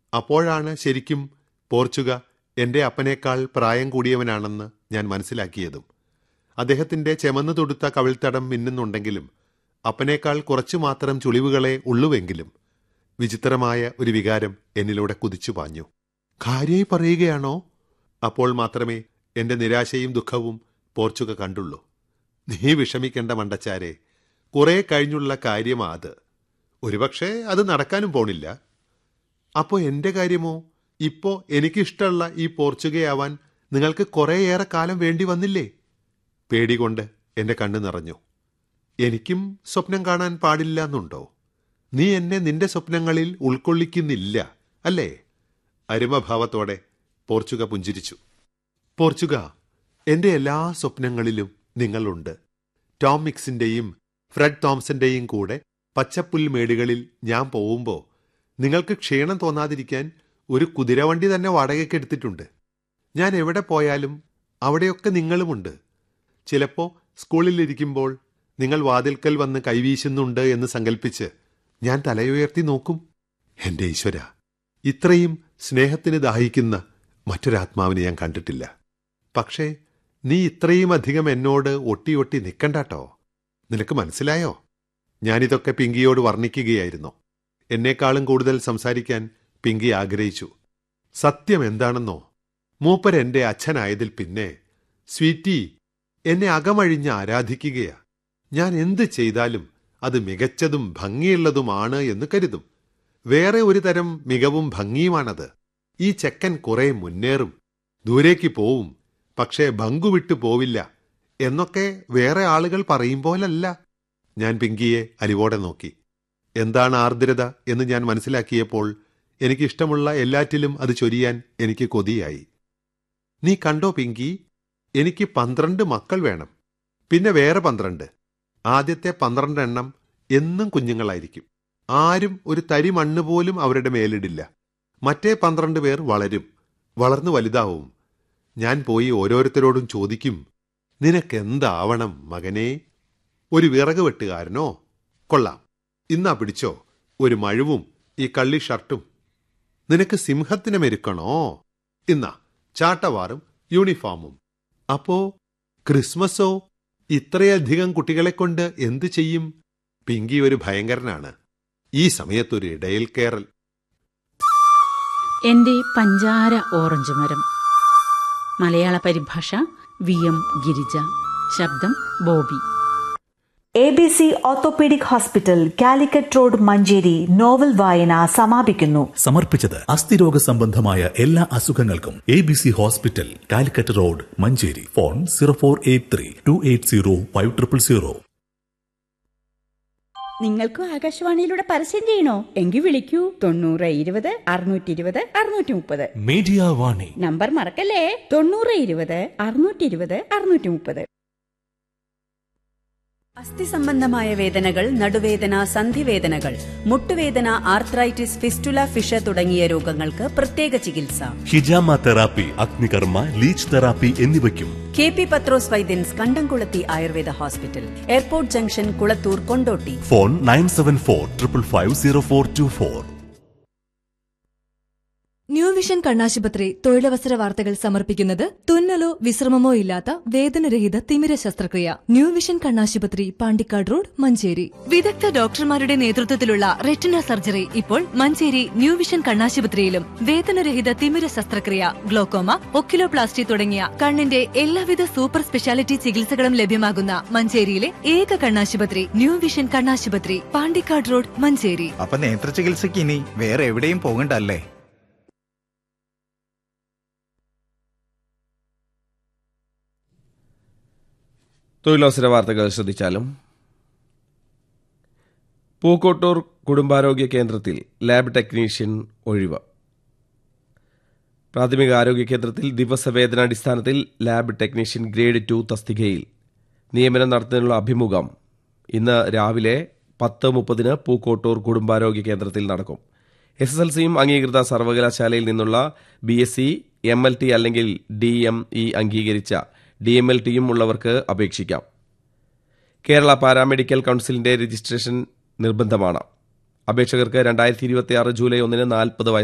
അപ്പോഴാണ് ശരിക്കും പോർച്ചുഗ എന്റെ അപ്പനേക്കാൾ പ്രായം കൂടിയവനാണെന്ന് ഞാൻ മനസ്സിലാക്കിയതും അദ്ദേഹത്തിന്റെ ചെമന്നു തൊടുത്ത കവിൾത്തടം മിന്നുന്നുണ്ടെങ്കിലും അപ്പനേക്കാൾ കുറച്ചു മാത്രം ചുളിവുകളെ ഉള്ളുവെങ്കിലും വിചിത്രമായ ഒരു വികാരം എന്നിലൂടെ കുതിച്ചു പാഞ്ഞു കാര്യമായി പറയുകയാണോ അപ്പോൾ മാത്രമേ എന്റെ നിരാശയും ദുഃഖവും പോർച്ചുഗ കണ്ടുള്ളൂ നീ വിഷമിക്കേണ്ട മണ്ടച്ചാരെ കുറെ കഴിഞ്ഞുള്ള കാര്യമാ അത് ഒരുപക്ഷെ അത് നടക്കാനും പോണില്ല അപ്പോ എന്റെ കാര്യമോ ഇപ്പോ എനിക്കിഷ്ടമുള്ള ഈ പോർച്ചുഗയാവാൻ നിങ്ങൾക്ക് കുറേയേറെ കാലം വേണ്ടി വന്നില്ലേ പേടികൊണ്ട് എന്റെ കണ്ണു നിറഞ്ഞു എനിക്കും സ്വപ്നം കാണാൻ പാടില്ല എന്നുണ്ടോ നീ എന്നെ നിന്റെ സ്വപ്നങ്ങളിൽ ഉൾക്കൊള്ളിക്കുന്നില്ല അല്ലേ അരുമഭാവത്തോടെ പോർച്ചുഗ പുഞ്ചിരിച്ചു പോർച്ചുഗ എന്റെ എല്ലാ സ്വപ്നങ്ങളിലും നിങ്ങളുണ്ട് ടോം മിക്സിന്റെയും ഫ്രെഡ് തോംസന്റെയും കൂടെ പച്ചപ്പുൽമേടുകളിൽ ഞാൻ പോകുമ്പോൾ നിങ്ങൾക്ക് ക്ഷീണം തോന്നാതിരിക്കാൻ ഒരു കുതിരവണ്ടി തന്നെ വാടകയ്ക്ക് എടുത്തിട്ടുണ്ട് ഞാൻ എവിടെ പോയാലും അവിടെയൊക്കെ നിങ്ങളുമുണ്ട് ചിലപ്പോ സ്കൂളിലിരിക്കുമ്പോൾ നിങ്ങൾ വാതിൽക്കൽ വന്ന് കൈവീശുന്നുണ്ട് എന്ന് സങ്കല്പിച്ച് ഞാൻ തലയുയർത്തി നോക്കും എന്റെ ഈശ്വര ഇത്രയും സ്നേഹത്തിന് ദാഹിക്കുന്ന മറ്റൊരാത്മാവിനെ ഞാൻ കണ്ടിട്ടില്ല പക്ഷേ നീ ഇത്രയും അധികം എന്നോട് ഒട്ടി ഒട്ടി നിൽക്കണ്ടാട്ടോ നിനക്ക് മനസ്സിലായോ ഞാനിതൊക്കെ പിങ്കിയോട് വർണ്ണിക്കുകയായിരുന്നു എന്നെക്കാളും കൂടുതൽ സംസാരിക്കാൻ പിങ്കി ആഗ്രഹിച്ചു സത്യം എന്താണെന്നോ മൂപ്പർ എന്റെ അച്ഛനായതിൽ പിന്നെ സ്വീറ്റി എന്നെ അകമഴിഞ്ഞ് ആരാധിക്കുകയാ ഞാൻ എന്ത് ചെയ്താലും അത് മികച്ചതും ഭംഗിയുള്ളതുമാണ് എന്ന് കരുതും വേറെ ഒരു തരം മികവും ഭംഗിയുമാണത് ഈ ചെക്കൻ കുറെ മുന്നേറും ദൂരേക്ക് പോവും പക്ഷേ ഭംഗുവിട്ടു പോവില്ല എന്നൊക്കെ വേറെ ആളുകൾ പറയും പോലല്ല ഞാൻ പിങ്കിയെ അലിവോടെ നോക്കി എന്താണ് ആർദ്രത എന്ന് ഞാൻ മനസ്സിലാക്കിയപ്പോൾ എനിക്കിഷ്ടമുള്ള എല്ലാറ്റിലും അത് ചൊരിയാൻ എനിക്ക് കൊതിയായി നീ കണ്ടോ പിങ്കി എനിക്ക് പന്ത്രണ്ട് മക്കൾ വേണം പിന്നെ വേറെ പന്ത്രണ്ട് ആദ്യത്തെ പന്ത്രണ്ട് എണ്ണം എന്നും കുഞ്ഞുങ്ങളായിരിക്കും ആരും ഒരു തരി മണ്ണ് പോലും അവരുടെ മേലിടില്ല മറ്റേ പന്ത്രണ്ട് പേർ വളരും വളർന്നു വലുതാവും ഞാൻ പോയി ഓരോരുത്തരോടും ചോദിക്കും നിനക്കെന്താവണം മകനെ ഒരു വിറക് വെട്ടുകാരനോ കൊള്ളാം ഇന്നാ പിടിച്ചോ ഒരു മഴുവും ഈ കള്ളി ഷർട്ടും നിനക്ക് സിംഹത്തിനെ മെരുക്കണോ ഇന്നാ ചാട്ടവാറും യൂണിഫോമും അപ്പോ ക്രിസ്മസോ ഇത്രയധികം കുട്ടികളെ കൊണ്ട് എന്തു ചെയ്യും പിങ്കി ഒരു ഭയങ്കരനാണ് ഈ സമയത്തൊരു ഇടയിൽ കയറൽ എന്റെ പഞ്ചാര ഓറഞ്ച് മരം മലയാള പരിഭാഷ വി എം ഗിരിജ ശബ്ദം Bobby A B C orthopaedic hospital Calicut road Manjeri novel വായന സമാപിക്കുന്നു സമർപ്പിച്ചത് അസ്ഥിരോഗ സംബന്ധമായ എല്ലാ അസുഖങ്ങൾക്കും A B C hospital Calicut road Manjeri phone zero four eight three two eight zero five triple zero നിങ്ങൾക്കും ആകാശവാണിയിലൂടെ പരസ്യം ചെയ്യണോ എങ്കിൽ വിളിക്കൂ തൊണ്ണൂറ് ഇരുപത് അറുന്നൂറ്റി ഇരുപത് അറുന്നൂറ്റി മുപ്പത് മീഡിയ വാണി നമ്പർ മറക്കല്ലേ തൊണ്ണൂറ് ഇരുപത് അറുന്നൂറ്റി ഇരുപത് അറുന്നൂറ്റി മുപ്പത് അസ്ഥി സംബന്ധമായ വേദനകൾ നടുവേദന സന്ധിവേദനകൾ മുട്ടുവേദന ആർത്രൈറ്റിസ് ഫിസ്റ്റുല ഫിഷ തുടങ്ങിയ രോഗങ്ങൾക്ക് പ്രത്യേക ചികിത്സ ഹിജാമ തെറാപ്പി അഗ്നികർമ്മ ലീച്ച് തെറാപ്പി എന്നിവയ്ക്കും കെ പി പത്രോസ് വൈദ്യൻസ് കണ്ടംകുളത്തി Ayurveda hospital airport junction Kulathur Kondotty phone nine seven four triple five zero four two four new vision കണ്ണാശുപത്രി തൊഴിലവസര വാർത്തകൾ സമർപ്പിക്കുന്നത് തുന്നലോ വിശ്രമമോ ഇല്ലാത്ത വേദനരഹിത തിമിര ശസ്ത്രക്രിയ ന്യൂ വിഷൻ കണ്ണാശുപത്രി പാണ്ടിക്കാട് റോഡ് മഞ്ചേരി വിദഗ്ധ ഡോക്ടർമാരുടെ നേതൃത്വത്തിലുള്ള റെറ്റിന സർജറി ഇപ്പോൾ മഞ്ചേരി ന്യൂ വിഷൻ കണ്ണാശുപത്രിയിലും വേദനരഹിത തിമിര ശസ്ത്രക്രിയ ഗ്ലോക്കോമ ഒക്കിലോപ്ലാസ്റ്റി തുടങ്ങിയ കണ്ണിന്റെ എല്ലാവിധ സൂപ്പർ സ്പെഷ്യാലിറ്റി ചികിത്സകളും ലഭ്യമാകുന്ന മഞ്ചേരിയിലെ ഏക കണ്ണാശുപത്രി ന്യൂ വിഷൻ കണ്ണാശുപത്രി പാണ്ടിക്കാട് റോഡ് മഞ്ചേരി അപ്പൊ നേത്ര ചികിത്സയ്ക്ക് ഇനി വേറെ എവിടെയും പോകണ്ടല്ലേ തൊഴിലവസര വാർത്തകൾ ശ്രദ്ധിച്ചാലും പൂക്കോട്ടൂർ കുടുംബാരോഗ്യ കേന്ദ്രത്തിൽ ലാബ് ടെക്നീഷ്യൻ ഒഴിവ് പ്രാഥമിക ആരോഗ്യ കേന്ദ്രത്തിൽ ദിവസവേതനാടിസ്ഥാനത്തിൽ ലാബ് ടെക്നീഷ്യൻ ഗ്രേഡ് ടു തസ്തികയിൽ നിയമനം നടത്തുന്നതിനുള്ള അഭിമുഖം ഇന്ന് രാവിലെ പത്ത് മുപ്പതിന് പൂക്കോട്ടൂർ കുടുംബാരോഗ്യ കേന്ദ്രത്തിൽ നടക്കും എസ് എസ് എൽ സിയും അംഗീകൃത സർവകലാശാലയിൽ നിന്നുള്ള B S C M L T അല്ലെങ്കിൽ ഡി എം ഇ അംഗീകരിച്ച ഡി എം എൽ ടിയും ഉള്ളവർക്ക് അപേക്ഷിക്കാം കേരള പാരാമെഡിക്കൽ കൌൺസിലിന്റെ രജിസ്ട്രേഷൻ നിർബന്ധമാണ് അപേക്ഷകർക്ക് രണ്ടായിരത്തി ഇരുപത്തിയാറ് ജൂലൈ ഒന്നിന് നാൽപ്പത്